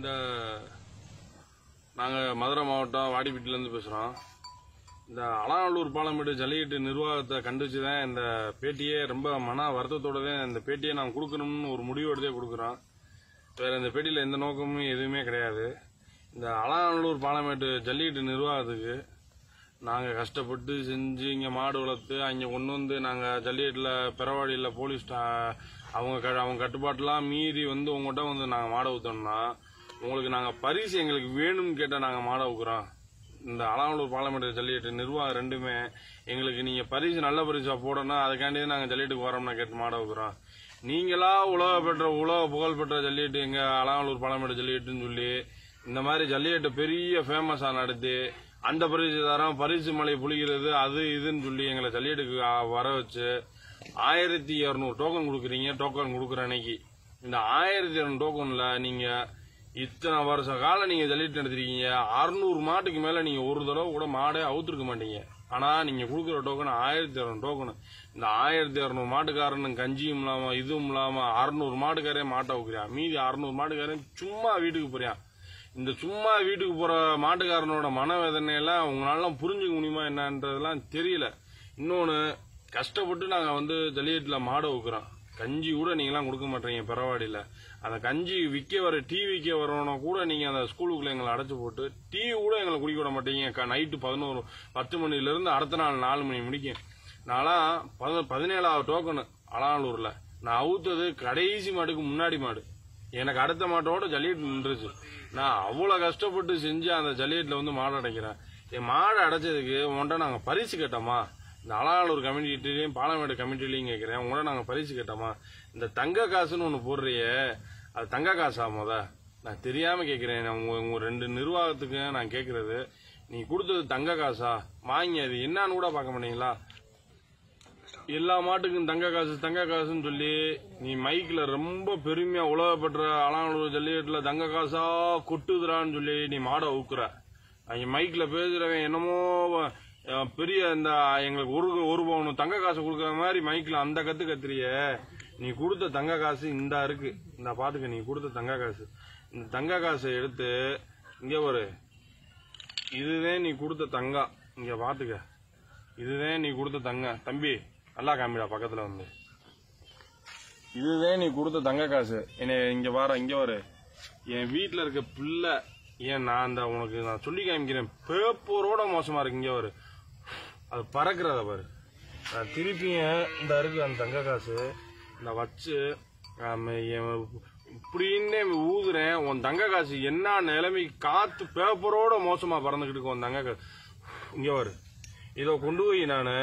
இந்த நாங்கள் மதுரை மாவட்டம் வாடிப்பட்டிலேருந்து பேசுகிறோம் இந்த அலாநல்லூர் பாலமேடு ஜல்லிக்கட்டு நிர்வாகத்தை கண்டிச்சு தான் இந்த பேட்டியே ரொம்ப மன வருத்தத்தோட தான் இந்த பேட்டியை நான் கொடுக்கணும்னு ஒரு முடிவு எடுத்தே கொடுக்குறோம் வேறு இந்த பேட்டியில் எந்த நோக்கமும் எதுவுமே கிடையாது இந்த அலாநல்லூர் பாலமேட்டு ஜல்லிக்கட்டு நிர்வாகத்துக்கு நாங்கள் கஷ்டப்பட்டு செஞ்சு இங்கே மாடு வளர்த்து அங்கே கொண்டு வந்து நாங்கள் ஜல்லிக்கட்டில் பெறவாடியில் போலீஸ் ஸ்டா- அவங்க க அவங்க கட்டுப்பாட்டெலாம் மீறி வந்து உங்கள்கிட்ட வந்து நாங்கள் மாடை ஊற்றோம்னா உங்களுக்கு நாங்கள் பரிசு எங்களுக்கு வேணும்னு கேட்டால் நாங்கள் மாடை ஊக்குறோம் இந்த அலாமலூர் பார்லமெண்ட் ஜல்லிக்கட்டு நிர்வாகம் ரெண்டுமே எங்களுக்கு நீங்கள் பரிசு நல்ல பரிசா போடணும் அதுக்காண்டி தான் நாங்கள் ஜல்லிக்கட்டுக்கு வரோம்னா கேட்டு மாடை ஊக்குறோம் நீங்களா உலக பெற்ற உலக புகழ் பெற்ற ஜல்லிக்கட்டு எங்க அலாமலூர் பாலமேடு ஜல்லிக்கட்டுன்னு சொல்லி இந்த மாதிரி ஜல்லிக்கட்டு பெரிய ஃபேமஸா நடத்தி அந்த பரிசு தரம் பரிசு மலை புளிக்கிறது அது இதுன்னு சொல்லி எங்களை ஜல்லிக்கட்டுக்கு ஆ, வர வச்சு ஆயிரத்தி இரநூறு டோக்கன் கொடுக்குறீங்க டோக்கன் கொடுக்குற அன்னைக்கு இந்த ஆயிரத்தி இரநூறு டோக்கன்ல நீங்க இத்தனை வருஷ காலம் நீங்க ஜல்லிக்கட்டு நடத்திருக்கீங்க அறுநூறு மாட்டுக்கு மேல நீங்க ஒரு தடவை கூட மாடே அவுத்துருக்க மாட்டீங்க ஆனா நீங்க கொடுக்குற டோக்கன் ஆயிரத்தி இரநூறு டோக்கன் இந்த ஆயிரத்தி இரநூறு மாட்டுக்காரனும் கஞ்சியும் இல்லாம இதுவும் இல்லாம அறுநூறு மாட்டுக்காரே மாட்டை வைக்கிறான் மீதி அறுநூறு மாட்டுக்காரன் சும்மா வீட்டுக்கு போறியான் இந்த சும்மா வீட்டுக்கு போற மாட்டுக்காரனோட மனவேதனையெல்லாம் உங்களால புரிஞ்சுக்க முடியுமா என்னன்றதெல்லாம் தெரியல இன்னொன்னு கஷ்டப்பட்டு நாங்க வந்து ஜல்லிக்கட்டுல மாடை வைக்கிறோம் கஞ்சி கூட நீங்களாம் கொடுக்க மாட்டீங்க பெறவாடியில அந்த கஞ்சி விற்க வர டீ விற்க வரவன கூட நீங்க அந்த ஸ்கூலுக்குள்ள எங்களை அடைச்சு போட்டு டீ கூட எங்களை குடிக்க விட மாட்டீங்க நைட்டு பதினோரு பத்து மணில இருந்து அடுத்த நாள் நாலு மணி முடிக்கும் நான்லாம் பத- பதினேழாவது டோக்கனு அலானூர்ல நான் அவுத்தது கடைசி மாட்டுக்கு முன்னாடி மாடு எனக்கு அடுத்த மாட்டோட ஜல்லிக்கட்டு நின்றுச்சு நான் அவ்வளவு கஷ்டப்பட்டு செஞ்சு அந்த ஜல்லிக்கட்டுல வந்து மாடு அடைக்கிறேன் என் மாடு அடைச்சதுக்கு உன்கிட்ட நாங்க பரிசு கேட்டோமா இந்த அலாலூர் கமிட்டிலையும் பாலமேடு கமிட்டிலையும் கேட்கிறேன் உங்கள்ட்ட நாங்க பரிசு கேட்டோமா இந்த தங்க காசுன்னு ஒண்ணு போடுறியே அது தங்க காசா முத நான் தெரியாம கேட்கிறேன் நான் உங்க உங்க ரெண்டு நிர்வாகத்துக்கு நான் கேட்கறது நீ கொடுத்தது தங்க காசா வாங்கி அது என்னன்னு கூட பார்க்க மாட்டீங்களா எல்லா மாட்டுக்கும் தங்க காசு தங்க காசுன்னு சொல்லி நீ மைக்ல ரொம்ப பெருமையா உலக பெற்ற அலானூர் ஜல்லிக்கட்டுல தங்க காசா கொட்டுதுறான்னு சொல்லி நீ மாடை ஊக்குற அங்க மைக்ல பேசுறவன் என்னமோ அஹ், பெரிய இந்த எங்களுக்கு ஒரு ஒரு பவுன் தங்க காசு கொடுக்குற மாதிரி மைக்ல அந்த கத்து கத்துறிய நீ கொடுத்த தங்க காசு இந்த இருக்கு இந்த பாத்துக்க நீ கொடுத்த தங்க காசு இந்த தங்க காசை எடுத்து இங்க ஒரு இதுதான் நீ கொடுத்த தங்கம் இங்க பாத்துக்க இதுதான் நீ கொடுத்த தங்க தம்பி நல்லா காமிடா பக்கத்துல வந்து இதுதான் நீ கொடுத்த தங்க காசு என்னை இங்க வார இங்க வரு என் வீட்ல இருக்க பிள்ளை ஏன் நான் அந்த உனக்கு நான் சொல்லி காமிக்கிறேன் பேப்பரோட மோசமா இருக்கு இங்க வரு அது பறக்கிறத பாரு நான் திருப்பியும் இந்த இருக்கு அந்த தங்க காசு நான் வச்சு ஆம, என் இப்படின்னு ஊதுறேன் உன் தங்க காசு என்ன நிலைமை காத்து பேப்பரோட மோசமா பறந்துகிட்டு இருக்கு உன் தங்க காசு இங்க வரு இதை கொண்டு போய் நான்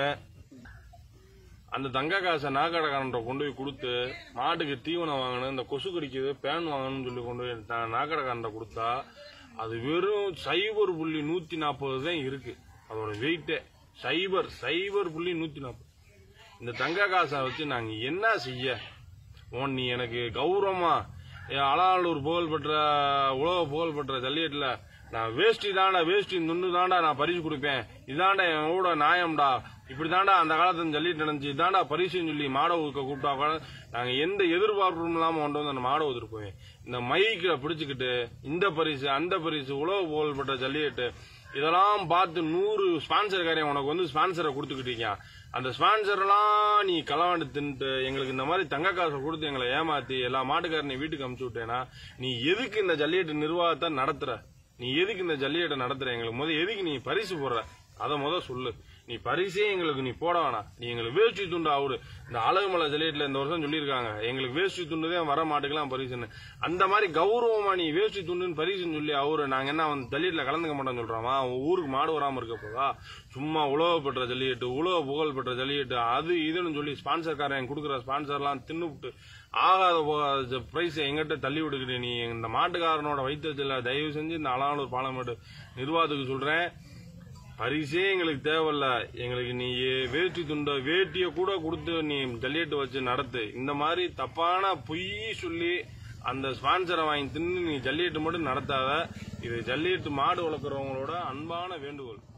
அந்த தங்க காசை நாக்கடைக்காரன்ட்ட கொண்டு போய் கொடுத்து மாட்டுக்கு தீவனம் வாங்கணும் இந்த கொசு கடிக்குது பேன் வாங்கணும்னு சொல்லி கொண்டு போய் த- நாக்கடைக்காரன்ட்ட கொடுத்தா அது வெறும் சைபர் புள்ளி நூத்தி நாற்பது தான் இருக்கு அதோட வெயிட்டே சைபர் சைபர் புள்ளி நூத்தி நாற்பது இந்த தங்க காசை வச்சு நாங்க என்ன செய்ய உன் நீ எனக்கு கௌரவமா என் அலாலூர் புகழ்பெற்ற உலக புகழ்பெற்ற ஜல்லிக்கட்டுல நான் வேஷ்டி தாண்டா வேஷ்டி நுண்ணு தாண்டா நான் பரிசு கொடுப்பேன் இதாண்டா என் கூட நியாயம்டா இப்படி தாண்டா அந்த காலத்துல ஜல்லிட்டு நடந்துச்சு இதாண்டா பரிசுன்னு சொல்லி மாட ஊக்க கூப்பிட்டா கூட நாங்க எந்த எதிர்பார்ப்பும் இல்லாம கொண்டு வந்து அந்த மாட ஊத்துட்டு போவேன் இந்த மைக்கில பிடிச்சுக்கிட்டு இந்த பரிசு அந்த பரிசு உலக புகழ்பெற்ற ஜல்லிக்கட்டு இதெல்லாம் பார்த்து நூறு ஸ்பான்சர்காரன் உனக்கு வந்து ஸ்பான்சரை கொடுத்துக்கிட்டீங்க அந்த ஸ்பான்சர் எல்லாம் நீ களவாண்டு தின்ட்டு எங்களுக்கு இந்த மாதிரி தங்க காசை கொடுத்து எங்களை ஏமாத்தி எல்லா மாட்டுக்காரனையும் வீட்டுக்கு அமுச்சு விட்டேனா நீ எதுக்கு இந்த ஜல்லிக்கட்டு நிர்வாகத்தை நடத்துற நீ எதுக்கு இந்த ஜல்லிக்கட்டை நடத்துற எங்களுக்கு முத எதுக்கு நீ பரிசு போடுற அதை முத சொல்லு நீ பரிசே எங்களுக்கு நீ போட வேணாம் நீ எங்களுக்கு வேஷ்டி துண்டு அவரு இந்த அழகுமலை ஜல்லியட்ல இந்த வருஷம் சொல்லியிருக்காங்க எங்களுக்கு வேஷ்டி துண்டு தான் வர மாட்டுக்கெல்லாம் பரிசுன்னு அந்த மாதிரி கௌரவமா நீ வேஷ்டி துண்டுன்னு பரிசுன்னு சொல்லி அவரு நாங்க என்ன வந்து ஜல்லியட்ல கலந்துக்க மாட்டோம்னு சொல்றோமா அவன் ஊருக்கு மாடு வராம இருக்க போதா சும்மா உலக பெற்ற ஜல்லிக்கட்டு உலக புகழ் பெற்ற ஜல்லிக்கட்டு அது இதுன்னு சொல்லி ஸ்பான்சர்காரன் கொடுக்குற ஸ்பான்சர்லாம் தின்னுவிட்டு ஆகாத போகாத பிரைஸ் எங்கிட்ட தள்ளி விடுக்கிட்டு நீ இந்த மாட்டுக்காரனோட வைத்தியத்தில் தயவு செஞ்சு இந்த அலானூர் பாலமேடு நிர்வாகத்துக்கு சொல்றேன் பரிசே எங்களுக்கு தேவையில்ல எங்களுக்கு நீ வேட்டி துண்ட வேட்டிய கூட கொடுத்து நீ ஜல்லிக்கட்டு வச்சு நடத்து இந்த மாதிரி தப்பான பொய் சொல்லி அந்த ஸ்பான்சரை வாங்கி தின்னு நீ ஜல்லிக்கட்டு மட்டும் நடத்தாத இது ஜல்லிக்கட்டு மாடு வளர்க்குறவங்களோட அன்பான வேண்டுகோள்